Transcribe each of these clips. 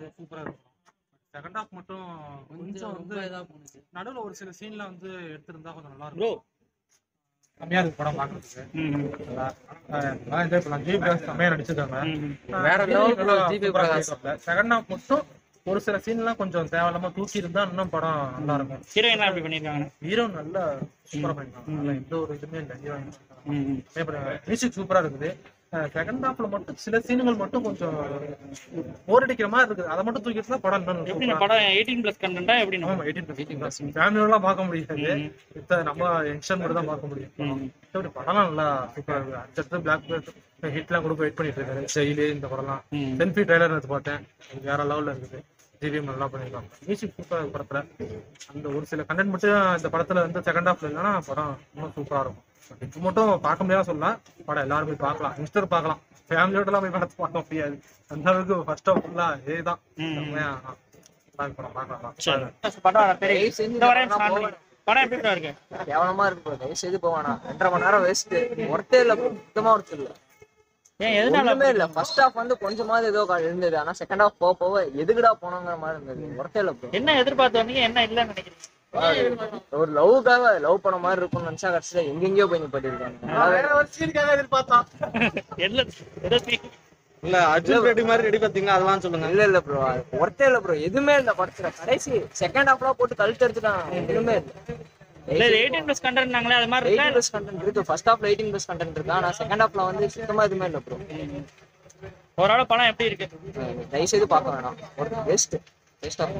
Bro சூப்பரா இருக்கும் second half மட்டும் கொஞ்சம் வந்து இதா போணுச்சு நடுவுல ஒரு சில சீன்ல வந்து எடுத்திருந்தா கொஞ்சம் நல்லா ப்ரோ இருக்கும் கம்மியா இருக்கு படம் பாக்குறதுக்கு நல்லா நல்லா என்ஜாய் பண்ணலாம் ஜி பிரகாஷ் செம்மையா நடிச்சிருக்காங்க வேற level GV Prakash. Second half மட்டும் ஒரு சில சீன்லாம் கொஞ்சம் தேவையில்லாம தூக்கி இருந்தா இன்னும் படம் நல்லா இருக்கும் ஹீரோயின் எப்படி பண்ணிருக்காங்க ஹீரோ நல்லா சூப்பரா பண்ணிருக்காங்க நல்லா எந்த ஒரு இதுவுமே இல்லை ஹீரோயின் மியூசிக் சூப்பரா இருக்குது செகண்ட் ஹாஃப்ல மட்டும் சில சீன்கள் மட்டும் கொஞ்சம் போர் அடிக்கிற மாதிரி இருக்குது அதை மட்டும் தூக்கிட்டு தான் படம் இன்னும் எப்படி இந்த சூப்பரா படம் எயிட்டீன் பிளஸ் கண்டென்ட்டா எப்படி ஆமா, 18 plus. ஃபேமிலியோடலாம் பார்க்க முடியாது இத்த நம்ம யங்ஸ்டர் மட்டும் தான் பார்க்க முடியும் மத்தபடி படம்லாம் நல்லா சூப்பரா இருக்கு அடுத்தடுத்து பிளாக் பெல்ட் ஹிட்லாம் கூட வெயிட் பண்ணிட்டு இருக்காரு ஜெயிலு இந்த படம்லாம் செல்ஃபி ட்ரைலர் எடுத்து பார்த்தேன் அது வேற லெவல்ல இருக்குது ஜிவிஎம் நல்லா பண்ணிருக்காங்க மியூசிக் சூப்பரா இருக்கு படத்துல அந்த ஒரு சில கண்டென்ட் மட்டும் இந்த படத்துல வந்து செகண்ட் ஹாஃப்ல இல்லைன்னா படம் இன்னும் சூப்பரா இருக்கும் இப்போ மட்டும் பார்க்க முடியாத சொல்லலாம் படம் எல்லாரும் போய் பார்க்கலாம் யங்ஸ்டர் பார்க்கலாம் ஃபேமிலியோடலாம் போய் படத்தை பார்க்க முடியாது அந்த அளவுக்கு ஃபர்ஸ்ட் ஆஃப் ஃபுல்லா இதுதான் செம்மையா நல்லா இருக்கு படம் பார்க்கலாம் சரி படம் பெரிய தயவு செஞ்சு இந்த வரையும் படம் start பண்ணி. படம் எப்படி bro இருக்கு கேவலமா இருக்கு bro. தயவு செய்து போவானா ரெண்டரை மணி நேரம் வேஸ்ட் ஒர்த்தே இல்ல bro. சுத்தமா ஒர்த்து இல்ல ஏன் எதனால ஒண்ணுமே இல்ல ஃபர்ஸ்ட் ஹாஃப் வந்து கொஞ்சமாவது ஏதோ கா- இருந்தது ஆனா செகண்ட் ஹாஃப் போக போக எதுக்குடா போனோங்கிற மாதிரி இருந்தது ஒர்த்தே இல்ல bro. என்ன எதிர்பார்த்து வந்தீங்க என்ன இல்லைன்னு நினைக்கிறீங்க ஒரு லவ்வுக்காக லவ் பண்ண மாதிரி இருக்கும்னு நினைச்சா கடைசியில எங்கெங்கயோ போய் நிப்பாட்டிருக்காங்க எல்ல எதோ scene? இல்ல அர்ஜுன் ரெட்டி மாதிரி ரெடி பாத்தீங்களா அதெல்லாம் சொல்லுங்க இல்ல இல்ல ப்ரோ ஒர்த்தே இல்ல ப்ரோ எதுவுமே இல்ல படத்துல கடைசி செகண்ட் ஹாஃப்லாம் போட்டு கழுத்து எடுத்துட்டான் எதுவுமே இல்ல இல்ல எயிட்டீன் பிளஸ் கண்டென்ட்னாங்களே அது மாதிரி இருக்கா எயிட்டீன் பிளஸ் கண்டென்ட் இருக்கு ஃபர்ஸ்ட் ஹாஃப்ல எயிட்டீன் பிளஸ் கண்டென்ட் இருக்கு ஆனா செகண்ட் ஹாஃப்ல வந்து சுத்தமா எதுவுமே இல்ல ப்ரோ ஓரளவு படம் எப்படி இருக்கு தயவு செய்து பார்க்க வேணாம் ஒரு வேஸ்ட் வேஸ்ட் ஆஃப்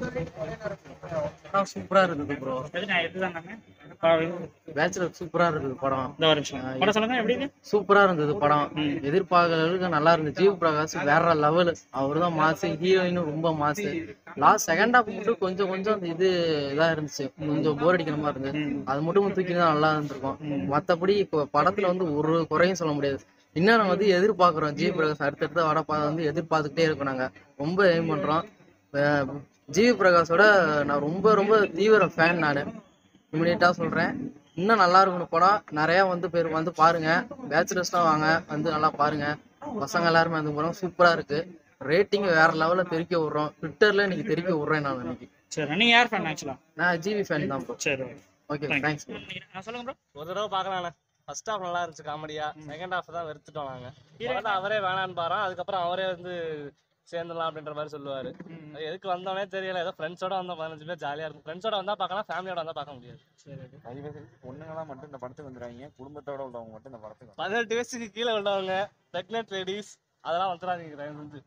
படம் சூப்பரா இருக்குது ப்ரோ எது நான் இதுதான் நானு. பேச்சுலர் சூப்பரா இருக்குது படம் இந்த ஒரு நிமிஷம் படம் சொல்லுங்க எப்படி இருக்கு சூப்பரா இருந்தது படம் எதிர்பார்க்கற அளவுக்கு நல்லா இருந்துச்சு ஜீவ் பிரகாஷ் வேற லெவல் அவர் தான் மாசு ஹீரோயினும் ரொம்ப மாசு லாஸ்ட் செகண்ட் ஹாஃப் மட்டும் கொஞ்சம் கொஞ்சம் அந்த இது இதா இருந்துச்சு கொஞ்சம் போர் அடிக்கிற மாதிரி இருந்தது அது மட்டும் தூக்கி தான் நல்லா இருந்திருக்கும் மத்தபடி இப்போ படத்துல வந்து ஒரு குறையும் சொல்ல முடியாது இன்னும் நம்ம வந்து எதிர்பார்க்கிறோம் ஜீவ் பிரகாஷ் அடுத்தடுத்த வர படம் வந்து எதிர்பார்த்துக்கிட்டே இருக்கோம் நாங்க ரொம்ப எய்ம் பண்றோம் அஹ் ஜீவ் பிரகாஷோட நான் ரொம்ப ரொம்ப தீவிர ஃபேன் நான் இமிடியேட்டா சொல்றேன் இன்னும் நல்லா இருக்கணும் படம் நிறைய வந்து பேர் வந்து பாருங்க பேச்சுலர்ஸ்லாம் வாங்க வந்து நல்லா பாருங்க பசங்க எல்லாருமே அந்த படம் சூப்பரா இருக்கு ரேட்டிங் வேற லெவல்ல தெரிக்க விடுறோம் ட்விட்டர்ல இன்னைக்கு தெரிக்க விடுறேன் நான் இன்னைக்கு சரி நீங்க யார் ஃபேன் ஆக்சுவலா நான் ஜிவி ஃபேன் தான் bro. சரி ஓகே தேங்க்ஸ் நான் சொல்லுங்க ப்ரோ ஒரு தடவை பார்க்கலாம் ஃபர்ஸ்ட் ஹாஃப் நல்லா இருந்துச்சு காமெடியா செகண்ட் ஹாஃப் தான் வெறுத்துட்டோம் நாங்க முதல்ல அவரே வேணான்னு பாரோம் அதுக்கப்புறம் அவரே வந்து சேர்ந்துடலாம் அப்படின்ற மாதிரி சொல்லுவாரு அது எதுக்கு வந்தோனே தெரியல ஏதோ ஃப்ரெண்ட்ஸோட வந்தோம் பதினஞ்சு பேர் ஜாலியா இருக்கும் ஃப்ரெண்ட்ஸோட வந்தா பார்க்கலாம் ஃபேமிலியோட வந்தா பார்க்க முடியாது பொண்ணுங்களாம் மட்டும் இந்த படத்துக்கு வந்துடுறாங்க குடும்பத்தோட உள்ளவங்க மட்டும் இந்த படத்துக்கு பதினெட்டு வயசுக்கு கீழே உள்ளவங்க பிரெக்னென்ட் லேடிஸ் அதெல்லாம் வந்துடாதீங்க தயவு செஞ்சு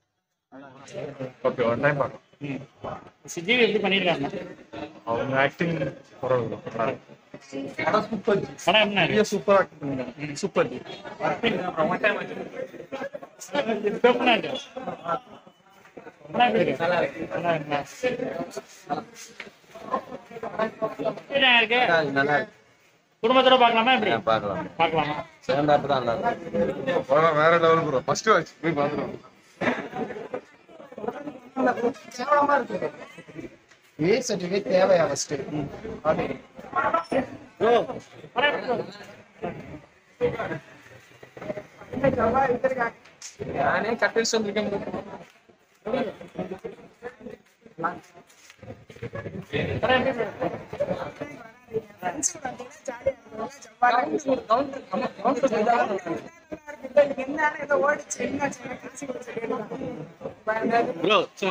ஓகே ஒன் டைம் பார்க்கலாம் சிஜிவி எப்படி பண்ணிருக்காங்க அவங்க ஆக்டிங் பரவாயில்ல படம் என்ன இருக்கு சூப்பரா சூப்பர் எப்படி இருக்கு படம் எப்படி இருக்கு? நல்லா இருக்குங்களா? எப்படி இருக்கு நல்லா இருக்கு குடும்பத்தோட பார்க்கலாமா எப்படி பார்க்கலாம் பார்க்கலாமா செகண்ட் ஹாஃப் தான் நல்லா இருக்கு படம் வேற லெவல் ப்ரோ ஃபர்ஸ்ட் வாட்ச் போய் பார்த்துருவோம் ஏ சர்டிஃபிகேட் தேவையா ஃபர்ஸ்ட் படம் எப்படி இருக்கு? நானே கட்டில் சொல்லிருக்கேன் படம் எப்படி இருக்கு? ப்ரோ சும்மா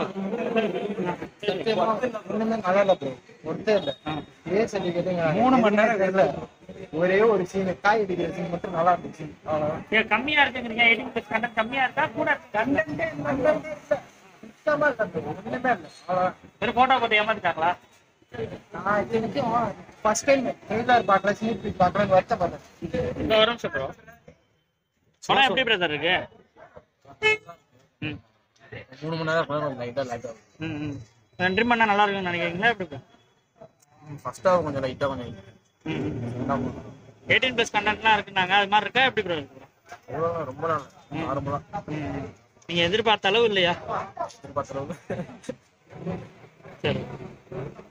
ஒண்ணுமே நல்லா இல்ல ப்ரோ ஒருத்தே இல்ல ஏ சர்டிஃபிகேட் மூணு மணி நேரம் இல்ல ஒரே ஒரு சீன் காய் அடிக்கிற சீன் மட்டும் நல்லா இருந்துச்சு அவ்வளவுதான் ஏன் கம்மியா இருக்குங்கிறீங்க எயிட்டீன் பிளஸ் கண்டென்ட் கம்மியா இருக்கா கூட கண்டென்ட்டே சுத்தமா இல்ல bro. ஒண்ணுமே இல்ல அவ்வளவுதான் வெறும் போட்டோ போட்டு ஏமாத்திட்டாங்களா நான் இத்தனைக்கும் ஃபர்ஸ்ட் டைம் ட்ரெய்லர் பார்க்கல ஸ்னீக் பீக் பார்க்கல வருத்தப்பட்டேன் இந்த ஒரு நிமிஷம் ப்ரோ படம் எப்படி பிரதர் இருக்கு ம் மூணு மணி நேரம் படம் லைட்டா லைட்டா ம் ம் ரெண்டு பண்ணா நல்லா இருக்கும்னு நினைக்கிறீங்களா எப்படி இருக்கு ஃபர்ஸ்ட் ஹாஃப் கொஞ்சம் லைட்டா கொஞ்சம் ம் எயிட்டீன் ப்ளஸ் கண்டென்ட்லாம் இருக்குனாங்க அது மாதிரி இருக்கா எப்படி ப்ரோ இருக்கு அவ்வளவுதான் ரொம்ப நாள் நார்மலா ம் நீங்க எதிர்பார்த்த அளவு இல்லையா எதிர்பார்த்த அளவுக்கு சரி